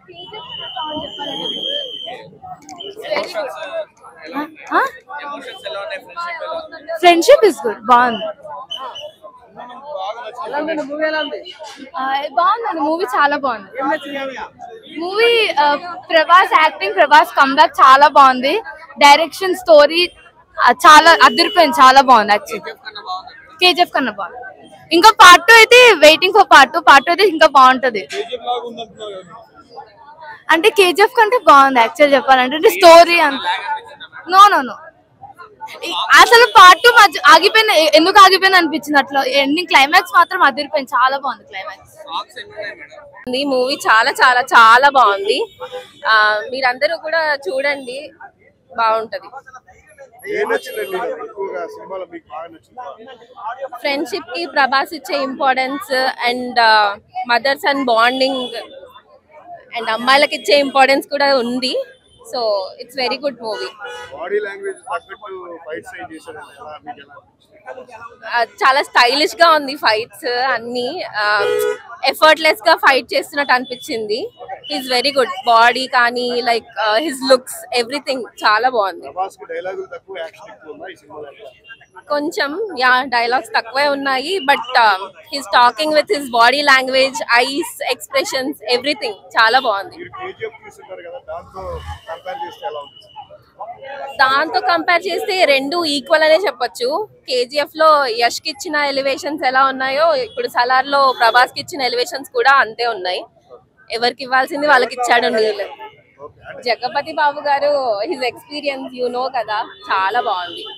Friendship is good బాగుంది ఆ, బాగుందండి మూవీ చాలా బాగుంది movie Prabhas acting Prabhas comeback చాలా బాగుంది డైరెక్షన్ స్టోరీ చాలా అదిరిపోయింది చాలా బాగుంది యాక్చువల్లీ కేజీఎఫ్ కన్నా బాగుంది ఇంకా పార్ట్ టూ అయితే waiting for part two part two అయితే ఇంకా బాగుంటది అంటే కేజీఎఫ్ కంటే బాగుంది యాక్చువల్ చెప్పాలంటే అంటే స్టోరీ అంత నో నో నో అసలు పార్ట్ టూ మధ్య ఆగిపోయిన ఎందుకు ఆగిపోయింది అనిపించింది అట్లా ఎండింగ్ క్లైమాక్స్ మాత్రం అదిరిపోయింది చాలా బాగుంది క్లైమాక్స్ ఈ మూవీ చాలా చాలా చాలా బాగుంది ఆ, మీరందరూ కూడా చూడండి బాగుంటది ఏం నచ్చిందండి ఎక్కువగా సినిమాలో మీకు బాగా నచ్చింది ఫ్రెండ్షిప్ కి ప్రభాస్ ఇచ్చే importance and mothers and bonding and అమ్మాయిలకి ఇచ్చే ఇంపార్టెన్స్ కూడా ఉంది so it's very good movie body language తగ్గట్టు ఫైట్స్ ఏం చేశారండి ఎలా మీకు ఎలా అనిపించింది చాలా స్టైలిష్ గా ఉంది ఫైట్స్ అన్ని ఎఫర్ట్లెస్ గా ఫైట్ చేస్తున్నట్టు అనిపించింది ఈజ్ వెరీ గుడ్ బాడీ కానీ లైక్ హిస్ లుక్స్ ఎవ్రీథింగ్ చాలా బాగుంది ప్రభాస్ కి డైలాగులు తక్కువ యాక్షన్ ఎక్కువ ఉందా ఈ సినిమాలో ఎట్లా? కొంచెం యా డైలాగ్స్ తక్కువే ఉన్నాయి but his talking with his body language eyes expressions everything చాలా బాగుంది మీరు కేజీఎఫ్ చూస్తుంటారు కదా దాంతో కంపేర్ చేస్తే ఎలా ఉంటుంది దాంతో కంపేర్ చేస్తే రెండు ఈక్వల్ అనే చెప్పొచ్చు కేజీఎఫ్ లో యష్ కి ఇచ్చిన ఎలివేషన్స్ ఎలా ఉన్నాయో ఇప్పుడు సలార్ లో ప్రభాస్ కి ఇచ్చిన ఎలివేషన్స్ కూడా అంతే ఉన్నాయి ఎవరికి ఇవ్వాల్సింది వాళ్ళకి ఇచ్చాడు నీళ్ళు జగపతి బాబు గారు హిజ్ ఎక్స్పీరియన్స్ యు నో కదా చాలా బాగుంది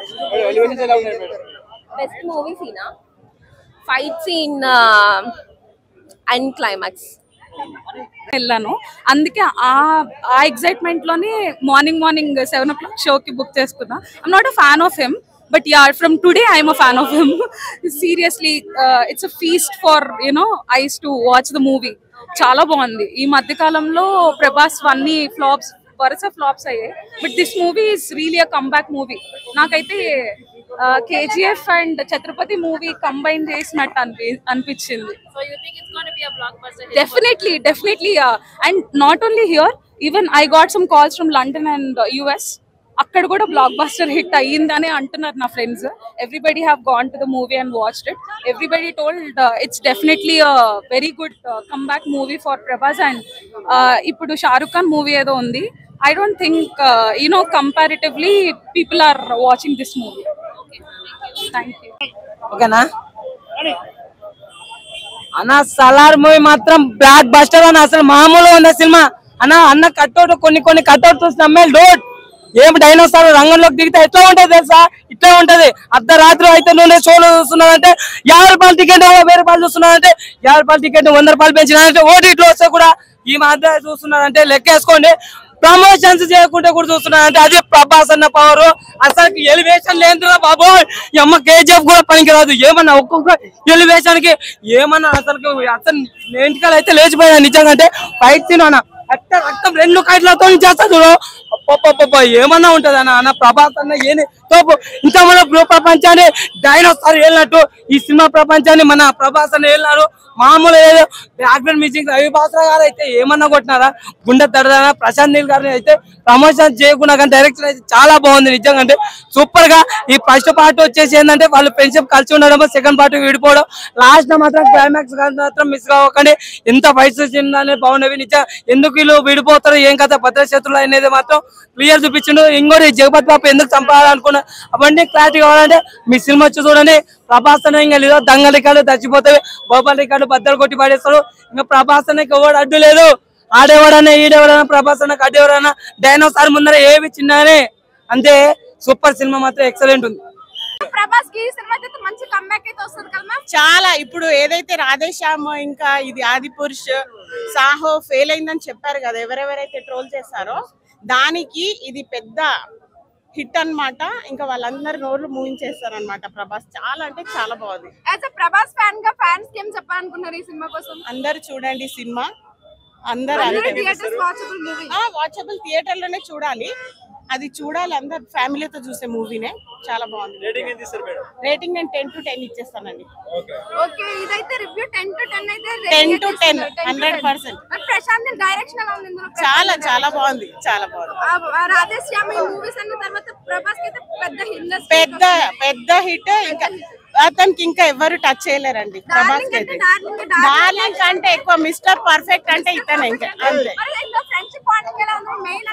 బెస్ట్ మూవీ సీనా ఫైట్ సీన్ అండ్ క్లైమాక్స్ వెళ్ళాను అందుకే ఆ ఆ ఎక్సైట్మెంట్ లోనే morning morning seven o'clock షోకి బుక్ చేసుకున్నా I'm not a fan of him but yeah from today I'm a fan of him seriously it's a feast for you know eyes to watch the movie చాలా బాగుంది ఈ మధ్య కాలంలో ప్రభాస్ అన్ని flops వరుస flops అయ్యాయి but this movie is really a comeback movie నాకైతే KGF and Chatrapathi movie combine చేసినట్టు అనిపి అనిపించింది definitely definitely uh, and not only here even i got some calls from london and uh, us అక్కడ కూడా block buster hit అయ్యిందని అంటున్నారు నా friends everybody have gone to the movie and watched it everybody told it's definitely very good comeback movie for Prabhas and ఇప్పుడు Shahrukh Khan movie ఏదో ఉంది I don't think you know comparatively people are watching this movie thank you ఓకేనా అన్న Salaar movie మాత్రం blockbuster అని అసలు మామూలు ఉంది ఆ సినిమా అన్న అన్న కట్అవుట్ కొన్ని కొన్ని కట్అవుట్ చూసిన అమ్మాయిలు డోట్ ఏం డైనోసార్ రంగంలోకి దిగితే ఎట్లా ఉంటది తెలుసా ఇట్లా ఉంటది అర్ధరాత్రి అయితే నువ్వు షోలు చూస్తున్నానంటే యాభై రూపాయల టికెట్ వెయ్యి రూపాయలు చూస్తున్నానంటే యాభై రూపాయల టికెట్ వంద రూపాయలు పెంచినారంటే ఓటీ ఇట్లా వస్తే కూడా ఈ మధ్య చూస్తున్నారంటే లెక్కేసుకోండి ప్రమోషన్స్ చేయకుంటే కూడా చూస్తున్నారంటే అదే ప్రభాస్ అన్న పవర్ అసలు ఎలివేషన్ లేదురా బాబు ఈ అమ్మ కేజీఎఫ్ కూడా పనికిరాదు ఏమన్నా ఒక్కొక్క ఎలివేషన్ కి ఏమన్నా అసలు అసలు ఇంటికాల అయితే లేచిపోయా నిజంగా అంటే ఫైట్ తిన్నా అట్ట రక్తం రెండు కైట్లతో చేస్తా చూడు అబ్బబ్బబ్బబ్బ, ఏమన్నా ఉంటది అన్న అన్న ప్రభాస్ అన్న ఏని తోపు ఇంకా మన భూ ప్రపంచాన్ని డైనోసార్ వెళ్ళినట్టు ఈ సినిమా ప్రపంచాన్ని మన ప్రభాస్ అన్న వెళ్ళినారు మామూలు ఏదో బ్యాక్గ్రౌండ్ మ్యూజిక్ రవి బాత్రా గారు అయితే ఏమన్నా కొట్టినారా గుండె తడదానా ప్రశాంత్ నీల్ గారిని అయితే ప్రమోషన్ చేయకుండా కానీ డైరెక్టర్ అయితే చాలా బాగుంది నిజంగా అంటే సూపర్ గా ఈ ఫస్ట్ పార్ట్ వచ్చేసి ఏంటంటే వాళ్ళు ఫ్రెండ్షిప్ కలిసి ఉండడం సెకండ్ పార్ట్ విడిపోవడం లాస్ట్ మాత్రం క్లైమాక్స్ మాత్రం మిస్ కావకండి ఎంత ఫైట్స్ వచ్చిందని బాగున్నవి నిజం ఎందుకు వీళ్ళు విడిపోతారు ఏం కథ భద్రశత్రులు అనేది మాత్రం క్లియర్ చూపించిండు ఇంకోటి జగపతి బాబు ఎందుకు చంపాలనుకున్నా అవన్నీ క్లారిటీ కావాలంటే మీ సినిమా వచ్చి చూడండి ప్రభాస్ అనే ఇంకా లేదా దంగ రికార్డు చచ్చిపోతాయి గోపాల్ రికార్డు బద్దలు కొట్టి పడేస్తాడు ఇంకా ప్రభాస్ అనే ఎవడు అడ్డు లేదు ఆడేవాడన్నా ఈడేవాడన్నా ప్రభాస్ అన్న అడ్డేవాడన్నా డైనోసార్ ముందర ఏవి చిన్ననే అంతే సూపర్ సినిమా మాత్రం ఎక్సలెంట్ ఉంది ప్రభాస్ కి ఈ సినిమా అయితే మంచి కమ్బ్యాక్ అయితే వస్తుంది కదా మ్యామ్ చాలా ఇప్పుడు ఏదైతే రాధేశ్యామ్ ఇంకా ఇది ఆది పురుష్ సాహో ఫెయిల్ అయిందని చెప్పారు కదా ఎవరెవరైతే ట్రోల్ చేశారో దానికి ఇది పెద్ద హిట్ అన్నమాట ఇంకా వాళ్ళందరి నోర్లు మూయించేస్తారు ప్రభాస్ చాలా అంటే చాలా బాగుంది యాజ్ అ ప్రభాస్ ఫ్యాన్ గా ఫ్యాన్స్ కి ఏం చెప్పాలనుకున్నారు ఈ సినిమా కోసం అందరు చూడండి సినిమా అందరు theatres watchable movie watchable theatre లోనే చూడాలి అది చూడాలి అందరు ఫ్యామిలీతో చూసే మూవీనే చాలా బాగుంది రేటింగ్ ఎంత ఇస్తారు మేడం రేటింగ్ నేను టెన్ టు టెన్ ఇచ్చేస్తానండి ఓకే ఇదైతే రివ్యూ టెన్ టు టెన్ అయితే 10 to 10, 100%. మరి ప్రశాంత్ డైరెక్షన్ ఎలా ఉంది ఇందులో చాలా చాలా బాగుంది చాలా బాగుంది ఆ- ఆ రాధేశ్యామ ఈ మూవీస్ అన్న తర్వాత ప్రభాస్ కి అయితే పెద్ద హిట్ పెద్ద పెద్ద హిట్ ఇంకా అతనికి ఇంకా ఎవరు టచ్ చేయలేరండి ప్రభాస్ కి అయితే డార్లింగ్ కంటే ఎక్కువ మిస్టర్ పర్ఫెక్ట్ అంటే ఇతనే ఇంకా అంతే ఫ్రెండ్షిప్ పాయింట్ ఎలా ఉంది మెయిన్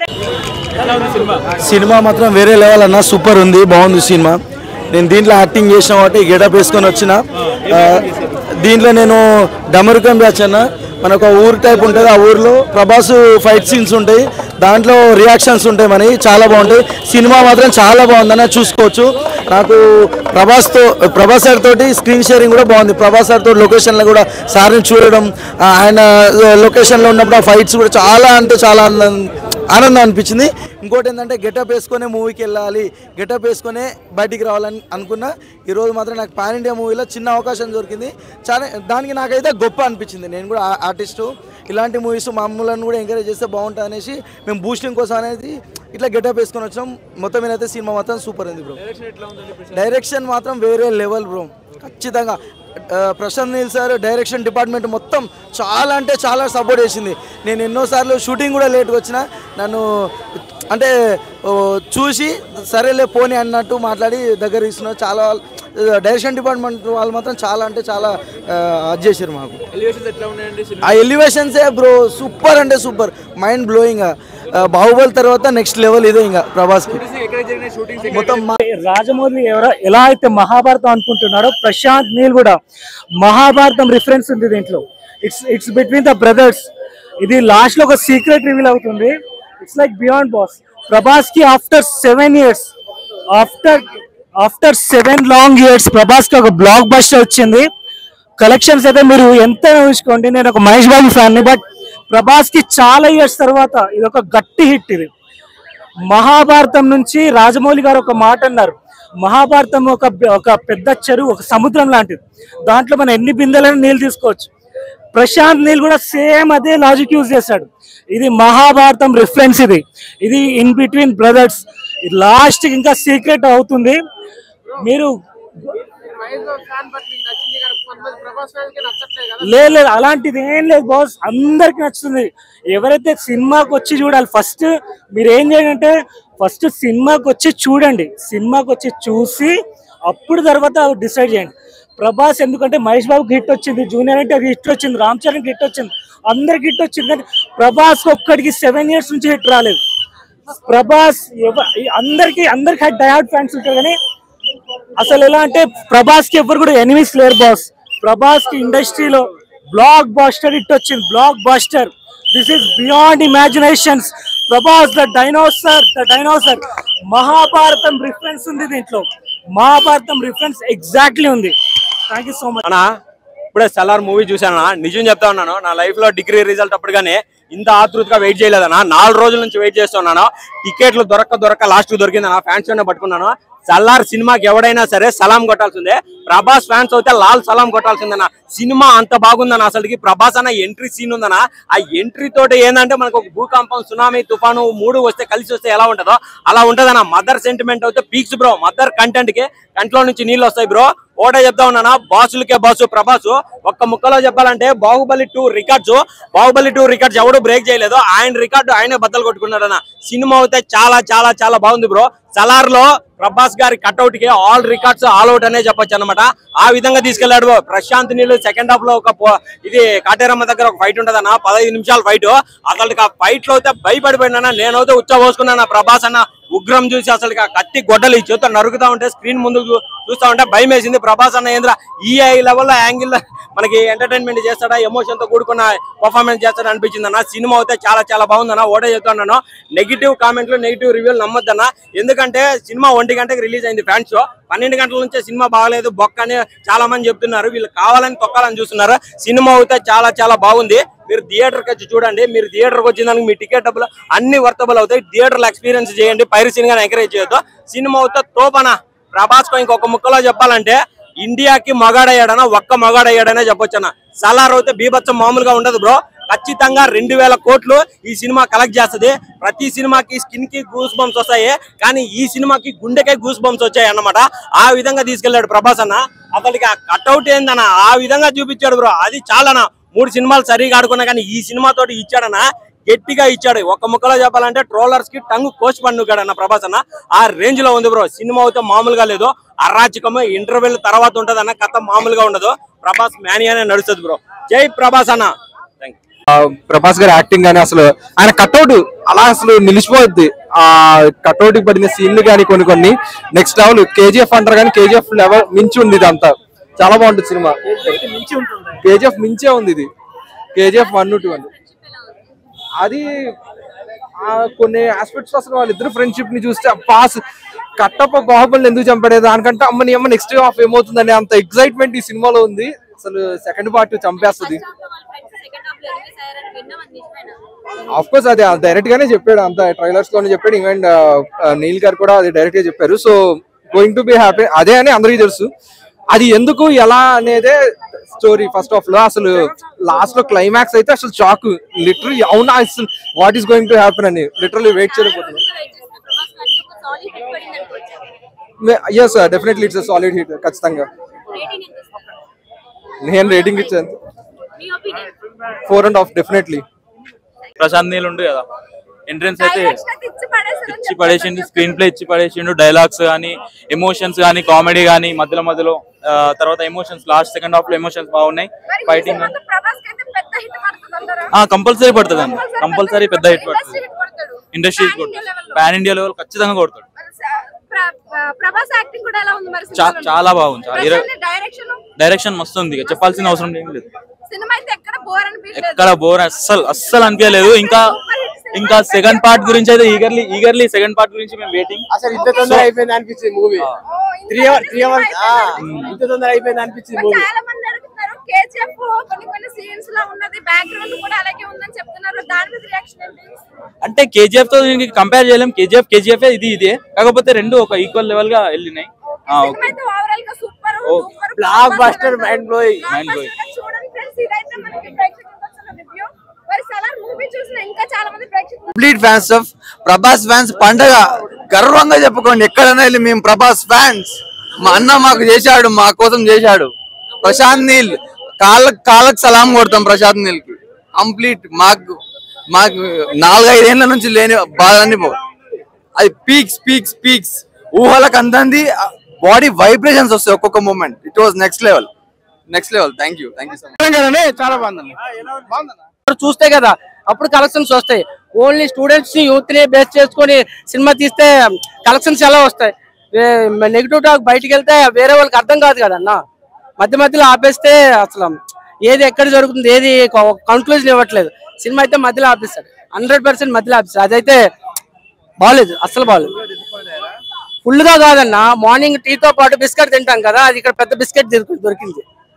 సినిమా మాత్రం వేరే లెవెల్ అన్న సూపర్ ఉంది బాగుంది సినిమా నేను దీంట్లో యాక్టింగ్ చేసిన కాబట్టి గెటప్ వేసుకొని వచ్చిన ఆ, దీంట్లో నేను డమరుకం బ్యాచ్ అన్న మనకు ఒక ఊరు టైప్ ఉంటుంది ఆ ఊర్లో ప్రభాస్ ఫైట్ సీన్స్ ఉంటాయి దాంట్లో రియాక్షన్స్ ఉంటాయి మనకి చాలా బాగుంటాయి సినిమా మాత్రం చాలా బాగుందన్న చూసుకోవచ్చు నాకు ప్రభాస్తో ప్రభాస్ సార్ తోటి స్క్రీన్ షేరింగ్ కూడా బాగుంది ప్రభాస్ సార్ తోటి లొకేషన్లో కూడా సార్ని చూడడం ఆ, ఆయన లొకేషన్లో ఉన్నప్పుడు ఆ ఫైట్స్ కూడా చాలా అంటే చాలా ఆనందం ఆనందం అనిపించింది ఇంకోటి ఏంటంటే గెటప్ వేసుకునే మూవీకి వెళ్ళాలి గెటప్ వేసుకునే బయటికి రావాలని అనుకున్నా ఈరోజు మాత్రం నాకు పాన్ ఇండియా మూవీలో చిన్న అవకాశం దొరికింది చాలా దానికి నాకైతే గొప్ప అనిపించింది నేను కూడా ఆ- ఆర్టిస్టు ఇలాంటి మూవీస్ మమ్మల్ని కూడా ఎంకరేజ్ చేస్తే బాగుంటుంది అనేసి మేము బూస్టింగ్ కోసం అనేది ఇట్లా గెటప్ వేసుకొని వచ్చాం మొత్తం మీద అయితే సినిమా మాత్రం సూపర్ ఉంది బ్రో డైరెక్షన్ మాత్రం వేరే లెవెల్ బ్రో ఖచ్చితంగా ఆ, Prashanth Neel sir direction department మొత్తం చాలా అంటే చాలా సపోర్ట్ చేసింది నేను ఎన్నోసార్లు షూటింగ్ కూడా లేట్గా వచ్చిన నన్ను అంటే ఓ, చూసి సరేలే పోనీ అన్నట్టు మాట్లాడి దగ్గర ఇస్తున్నారు చాలా వాళ్ళు- డైరెక్షన్ డిపార్ట్మెంట్ వాళ్ళు మాత్రం చాలా అంటే చాలా ఆ, అది చేశారు మాకు ఎలివేషన్స్ ఎట్లా ఉన్నాయండి ఆ ఎలివేషన్సే బ్రో సూపర్ అంటే సూపర్ మైండ్ బ్లోయింగ్ బాహుబలి తర్వాత నెక్స్ట్ లెవెల్ ఇదే ఇంకా ప్రభాస్కి ఎక్కడ జరిగిన షూటింగ్స్ మొత్తం మా- రాజమౌళి ఎవర ఎలా అయితే మహాభారతం అనుకుంటున్నాడో ప్రశాంత్ నీల్ కూడా మహాభారతం రిఫరెన్స్ ఉంది దీంట్లో it's it's between the brothers ఇది లాస్ట్ లో ఒక సీక్రెట్ రివీల్ అవుతుంది it's like beyond boss Prabhas కి after seven years after after seven long years Prabhas కి ఒక బ్లాక్ బస్టర్ వచ్చింది కలెక్షన్స్ అయితే మీరు ఎంత ఊహించుకోండి నేను ఒక మహేష్ బాబు ఫ్యాన్ ని బట్ ప్రభాస్ కి చాలా ఇయర్స్ తర్వాత ఇది ఒక గట్టి హిట్ ఇది మహాభారతం నుంచి రాజమౌళి గారు ఒక మాట అన్నారు మహాభారతం ఒక ఒక పెద్ద చెరువు ఒక సముద్రం లాంటిది దాంట్లో మనం ఎన్ని బిందెలైనా నీళ్ళు తీసుకోవచ్చు ప్రశాంత్ నీల్ కూడా సేమ్ అదే లాజిక్ యూజ్ చేశాడు ఇది మహాభారతం రిఫరెన్స్ ఇది ఇది ఇన్ బిట్వీన్ బ్రదర్స్ లాస్ట్ ఇంకా సీక్రెట్ అవుతుంది మీరు లేదు లేదు అలాంటిది ఏం లేదు బాస్ అందరికి నచ్చుతుంది ఎవరైతే సినిమాకి వచ్చి చూడాలి ఫస్ట్ మీరు ఏం చేయండి అంటే ఫస్ట్ సినిమాకి వచ్చి చూడండి సినిమాకి వచ్చి చూసి అప్పుడు తర్వాత డిసైడ్ చేయండి ప్రభాస్ ఎందుకంటే మహేష్ బాబుకి హిట్ వచ్చింది జూనియర్ అంటే హిట్ వచ్చింది రామ్ చరణ్ హిట్ వచ్చింది అందరికి హిట్ వచ్చింది కానీ ప్రభాస్ ఒక్కడికి సెవెన్ ఇయర్స్ నుంచి హిట్ రాలేదు ప్రభాస్ ఎవ- అందరికి అందరికి డయాడ్ ఫ్యాన్స్ ఉంటారు కానీ అసలు ఎలా అంటే ప్రభాస్ కి ఎవరు కూడా ఎనిమిస్ లేరు బాస్ ప్రభాస్ కి ఇండస్ట్రీలో బ్లాక్ బాస్టర్ ఇట్ వచ్చింది blockbuster this is beyond imaginations Prabhas the dinosaur the dinosaur Mahabharatam reference ఉంది దీంట్లో మహాభారతం రిఫరెన్స్ ఎగ్జాక్ట్లీ ఉంది థ్యాంక్ యూ సో మచ్ అన్నా ఇప్పుడే సెల్లార్ మూవీ చూసానా నిజం చెప్తా ఉన్నాను నా లైఫ్ లో డిగ్రీ రిజల్ట్ అప్పుడుగానే ఇంత ఆతృతగా వెయిట్ చేయలేదన్నా నాలుగు రోజుల నుంచి వెయిట్ చేస్తున్నాను టికెట్లు దొరక్క దొరక్క లాస్ట్ దొరికిందన్నా ఫ్యాన్స్ పట్టుకున్నాను సల్లార్ సినిమాకి ఎవడైనా సరే సలాం కొట్టాల్సిందే ప్రభాస్ ఫ్యాన్స్ అయితే లాల్ సలాం కొట్టాల్సిందన్న సినిమా అంత బాగుందన్న అసలుకి ప్రభాస్ అన్న ఎంట్రీ సీన్ ఉందన్న ఆ ఎంట్రీ తోటి ఏంటంటే మనకు ఒక భూకంపం సునామీ తుఫాను మూడు వస్తే కలిసి వస్తే ఎలా ఉంటుందో అలా ఉంటదన్న మదర్ సెంటిమెంట్ అయితే పీక్స్ బ్రో మదర్ కంటెంట్ కి కంట్లో నుంచి నీళ్ళు వస్తాయి బ్రో ఓటే చెప్తా ఉన్నానా బాసులకే బాసు ప్రభాస్ ఒక్క ముక్కలో చెప్పాలంటే Baahubali two records Baahubali two records ఎవడు బ్రేక్ చేయలేదు ఆయన రికార్డు ఆయనే బద్దలు కొట్టుకున్నాడన్న సినిమా అయితే చాలా చాలా చాలా బాగుంది బ్రో సలార్ లో ప్రభాస్ గారి కట్అవుట్ కి ఆల్ రికార్డ్స్ ఆల్ అవుట్ అనే చెప్పొచ్చు అనమాట ఆ విధంగా తీసుకెళ్లాడు bro. ప్రశాంత్ నీళ్ళు సెకండ్ హాఫ్ లో ఒక పో- ఇది కాటేరమ్మ దగ్గర ఒక ఫైట్ ఉంటదన్న పదహైదు నిమిషాల ఫైట్ అసలు ఆ ఫైట్ లో అయితే భయపడిపోయినా నేనైతే ఉచ్చ పోసుకున్నాను ప్రభాస్ అన్న ఉగ్రం చూసి అసలు ఆ కత్తి గొడ్డలు ఈ చేతితో నరుకుతా ఉంటే స్క్రీన్ ముందు చూ- చూస్తా ఉంటే భయం వేసింది ప్రభాస్ అన్న ఏంద్ర ఈ లెవెల్లో యాంగిల్ మనకి ఎంటర్టైన్మెంట్ చేస్తాడా ఎమోషన్ తో కూడుకున్న పర్ఫార్మెన్స్ చేస్తాడా అనిపించింది అన్న సినిమా అయితే చాలా చాలా బాగుందన్న ఓటే చెప్తున్నాను నెగిటివ్ కామెంట్లు నెగిటివ్ రివ్యూలు నమ్మొద్దన్న ఎందుకంటే సినిమా ఒంటి గంటకి రిలీజ్ అయింది ఫ్యాన్స్ షో పన్నెండు గంటల నుంచే సినిమా బాగలేదు బొక్క అని చాలా మంది చెప్తున్నారు వీళ్ళు కావాలని తొక్కాలని చూస్తున్నారు సినిమా అయితే చాలా చాలా బాగుంది మీరు థియేటర్కి వచ్చి చూడండి మీరు థియేటర్కి వచ్చిన దానికి మీ టికెట్ డబ్బులు అన్ని వర్తబుల్ అవుతాయి థియేటర్లో ఎక్స్పీరియన్స్ చేయండి పైరసీని ఎంకరేజ్ చేయొద్దు సినిమా అయితే తోపనా ప్రభాస్ కో ఇంకొక ముక్కలో చెప్పాలంటే ఇండియాకి మగాడయ్యాడనా ఒక్క మగాడయ్యాడనే చెప్పొచ్చన్న సలార్ అయితే బీభత్సం మామూలుగా ఉండదు బ్రో ఖచ్చితంగా రెండు వేల కోట్లు ఈ సినిమా కలెక్ట్ చేస్తది ప్రతి సినిమాకి స్కిన్ కి గూస్ బంప్స్ వస్తాయి కానీ ఈ సినిమాకి గుండెకే గూస్ బంప్స్ వచ్చాయి అన్నమాట ఆ విధంగా తీసుకెళ్లాడు ప్రభాస్ అన్న అతనికి ఆ కట్అవుట్ ఏందన్న ఆ విధంగా చూపించాడు బ్రో అది చాలనా మూడు సినిమాలు సరిగా ఆడుకున్నా కానీ ఈ సినిమా తోటి ఇచ్చాడనా గట్టిగా ఇచ్చాడు ఒక ముక్కలో చెప్పాలంటే ట్రోలర్స్ కి టంగు కోచ్ పండుగాడు అన్న ప్రభాస్ అన్న ఆ రేంజ్ లో ఉంది బ్రో సినిమా అయితే మామూలుగా లేదు అరాచకము ఇంటర్వెల్ తర్వాత ఉంటది అన్న కథ మామూలుగా ఉండదు ప్రభాస్ మ్యానియానే నడుస్తుంది బ్రో జై ప్రభాస్ అన్న ప్రభాస్ గారి యాక్టింగ్ గానీ అసలు ఆయన కట్అవుట్ అలా అసలు నిలిచిపోద్ది ఆ కట్అవుట్ పడిన సీన్లు కానీ కొన్ని కొన్ని నెక్స్ట్ లెవెల్ కేజీఎఫ్ అంటారు కానీ కేజీఎఫ్ లెవెల్ మించి ఉంది ఇదంతా చాలా బాగుంటుంది సినిమా కేజీఎఫ్ మించే ఉంది ఇది కేజీఎఫ్ వన్ టూ అని అది ఆ కొన్ని ఆస్పెక్ట్స్ అసలు వాళ్ళిద్దరు ఫ్రెండ్షిప్ ని చూస్తే పాస్ కట్టప్ప బాహుబలిని ఎందుకు చంపాడే దానికంటే అమ్మని అమ్మ నెక్స్ట్ హాఫ్ ఏమవుతుందని అంత ఎక్సైట్మెంట్ ఈ సినిమాలో ఉంది అసలు సెకండ్ పార్ట్ చంపేస్తుంది ఆఫ్ కోర్స్ అది డైరెక్ట్ గానే చెప్పాడు అంత ట్రైలర్స్ లోనే చెప్పాడు ఈవెన్ నీల్ గారు కూడా అది డైరెక్ట్ గా చెప్పారు so going to be happy అదే అని అందరికీ తెలుసు అది ఎందుకు ఎలా అనేదే స్టోరీ ఫస్ట్ ఆఫ్ లో అసలు లాస్ట్ లో క్లైమాక్స్ అయితే అసలు షాక్ లిటరలీ అవునా అసలు what is going to happen అని లిటరలీ వెయిట్ చేయలేకపోతున్నాను yes definitely it's solid hit ఖచ్చితంగా నేను రేటింగ్ ఇచ్చాను four and half definitely Prashanth Neel ఉండు కదా ఎంట్రన్స్ అయితే ఇచ్చి పడేసిండు స్క్రీన్ ప్లే ఇచ్చి పడేసిండు డైలాగ్స్ కానీ ఎమోషన్స్ కానీ కామెడీ కానీ మధ్యలో మధ్యలో ఆ, తర్వాత ఎమోషన్స్ లాస్ట్ సెకండ్ హాఫ్ లో ఎమోషన్స్ బాగున్నాయి ఫైటింగ్ కంపల్సరీ పడుతుంది అండి కంపల్సరీ పెద్ద హిట్ పడుతుంది ఇండస్ట్రీ పాన్ ఇండియా లెవెల్ ఖచ్చితంగా కొడతాడు ప్రభాస్ యాక్టింగ్ కూడా ఎలా ఉంది మరి చా- చాలా బాగుంది చాలా ఇర- డైరెక్షన్ డైరెక్షన్ మస్తు ఉంది ఇక చెప్పాల్సిన అవసరం ఏం లేదు సినిమా అయితే ఎక్కడ బోర్ అనిపించలేదు ఎక్కడ బోర్ అస్సలు అస్సలు అనిపించలేదు ఇంకా ఇంకా సెకండ్ పార్ట్ గురించి అయితే ఈగర్లీ ఈగర్లీ సెకండ్ పార్ట్ గురించి మేము వెయిటింగ్ అసలు ఇంత తొందర అయిపోయింది అనిపించింది movie three hour three hours ఇంత తొందర అయిపోయింది అనిపించింది మూవీ చాలా మంది అడుగుతున్నారు కేజీఎఫ్ కొన్ని కొన్ని సీన్స్ లో ఉన్నది బ్యాక్గ్రౌండ్ కూడా అలాగే ఉందని చెప్తున్నారు దాని మీద రియాక్షన్ ఏంటి అంటే కేజీఎఫ్ తో దీనికి కంపేర్ చేయలేం కేజీఎఫ్ కేజీఎఫ్ ఇది ఇదే కాకపోతే రెండు ఒక ఈక్వల్ లెవెల్ గా వెళ్ళినాయి ఆ, సినిమా ఓకే అయితే ఓవరాల్ గా సూపర్ ఓ, blockbuster mind blowing mind blowing చూడండి ఫ్రెండ్స్ ఇదైతే మనకి ప్రేక్షకులకు వచ్చిన రివ్యూ మరి సలార్ మూవీ చూసిన ఇంకా చాలా మంది ప్రేక్షకులు complete fans of Prabhas fans పండగ గర్వంగా చెప్పుకోండి ఎక్కడైనా వెళ్ళి మేము ప్రభాస్ ఫ్యాన్స్ మా అన్న మాకు చేశాడు మా కోసం చేశాడు ప్రశాంత్ నీల్ కాళ్ళ కాళ్ళకి సలాం కొడతాం ప్రశాంత్ నీల్ కి కంప్లీట్ మాకు మాకు నాలుగైదేళ్ల నుంచి లేని బాధని పో అది పీక్స్ పీక్స్ పీక్స్ ఊహలకు అందంది బాడీ వైబ్రేషన్స్ వస్తాయి ఒక్కొక్క moment it was next level next level thank you thank you so much చాలా బాగుందండి చూస్తే కదా అప్పుడు కలెక్షన్స్ వస్తాయి ఓన్లీ స్టూడెంట్స్ ని యూత్ ని బేస్ చేసుకొని సినిమా తీస్తే కలెక్షన్స్ ఎలా వస్తాయి నెగిటివ్ టాక్ బయటికి వెళ్తే వేరే వాళ్ళకి అర్థం కాదు కదా అన్న మధ్య మధ్యలో ఆపేస్తే అసలు ఏది ఎక్కడ జరుగుతుంది ఏది కన్క్లూజన్ ఇవ్వట్లేదు సినిమా అయితే మధ్యలో ఆపేస్తాడు హండ్రెడ్ పర్సెంట్ మధ్యలో ఆపేస్తాడు అదైతే బాగాలేదు అస్సలు బాగాలేదు ఫుల్ గా కాదన్న మార్నింగ్ టీతో పాటు బిస్కెట్ తింటాం కదా అది ఇక్కడ పెద్ద బిస్కెట్ దొరికింది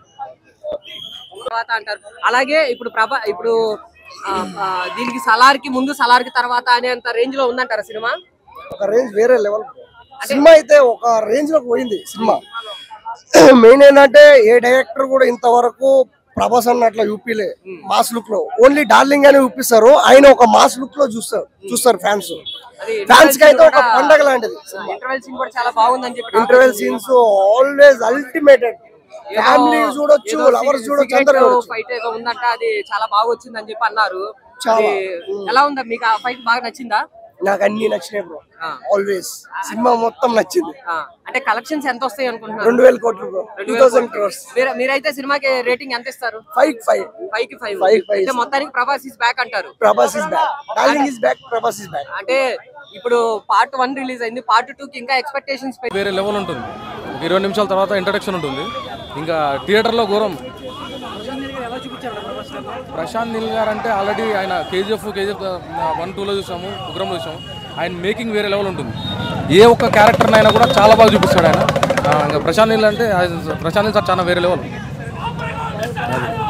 తర్వాత అంటారు అలాగే ఇప్పుడు ప్రభా ఇప్పుడు ఆ, ఆ, దీనికి సలార్ కి ముందు సలార్ కి తర్వాత అనేంత రేంజ్ లో ఉందంటారా సినిమా ఒక రేంజ్ వేరే లెవెల్ సినిమా అయితే ఒక రేంజ్ లోకి పోయింది సినిమా మెయిన్ ఏంటంటే ఏ డైరెక్టర్ కూడా ఇంతవరకు ప్రభాస్ అన్న అట్లా చూపిలే మాస్ లుక్ లో ఓన్లీ డార్లింగ్ అని చూపిస్తారు ఆయన ఒక మాస్ లుక్ లో చూస్తారు చూస్తారు ఫ్యాన్స్ ఫ్యాన్స్ కి అయితే ఒక పండగ లాంటిది ఇంటర్వెల్ సీన్ కూడా చాలా బాగుందని చెప్పి interval scenes always ultimate family చూడొచ్చు లవర్స్ చూడొచ్చు అందరూ చూడొచ్చు ఫైట్ ఏదో ఉందంట అది చాలా బాగా వచ్చిందని చెప్పి అన్నారు చాలా. అది ఎలా ఉందా మీకు ఆ ఫైట్ బాగా నచ్చిందా నాకు అన్ని నచ్చినాయి బ్రో ఆల్వేస్ సినిమా మొత్తం నచ్చింది ఆ, అంటే కలెక్షన్స్ ఎంత వస్తాయి అనుకుంటున్నారు రెండు వేల కోట్లు బ్రో టూ థౌసండ్ క్రోర్స్ మీరు మీరైతే సినిమాకి రేటింగ్ ఎంత ఇస్తారు ఫైవ్ ఫైవ్ ఫైవ్ కి ఫైవ్ Five, five. అంటే మొత్తానికి ప్రభాస్ ఇస్ బ్యాక్ అంటారు Prabhas is back darling is back Prabhas is back అంటే ఇప్పుడు పార్ట్ వన్ రిలీజ్ అయింది పార్ట్ టూ కి ఇంకా ఎక్స్పెక్టేషన్స్ వేరే లెవెల్ ఉంటుంది ఒక ఇరవై నిమిషాల తర్వాత ఇంట్రడక్షన్ ఉంటుంది ఇంకా థియేటర్లో ఘోరం ప్రశాంత్ నీల్ గారు అంటే ఆల్రెడీ ఆయన కేజీఎఫ్ కేజీఎఫ్ వన్ టూలో చూసాము ఉగ్రంలో చూసాము ఆయన మేకింగ్ వేరే లెవెల్ ఉంటుంది ఏ ఒక్క క్యారెక్టర్ అయినా కూడా చాలా బాగా చూపిస్తాడు ఆయన ఆ, ఇంకా ప్రశాంత్ నీల్ అంటే ఆయన- ప్రశాంత్ నీల్ సార్ చాలా వేరే లెవెల్ అది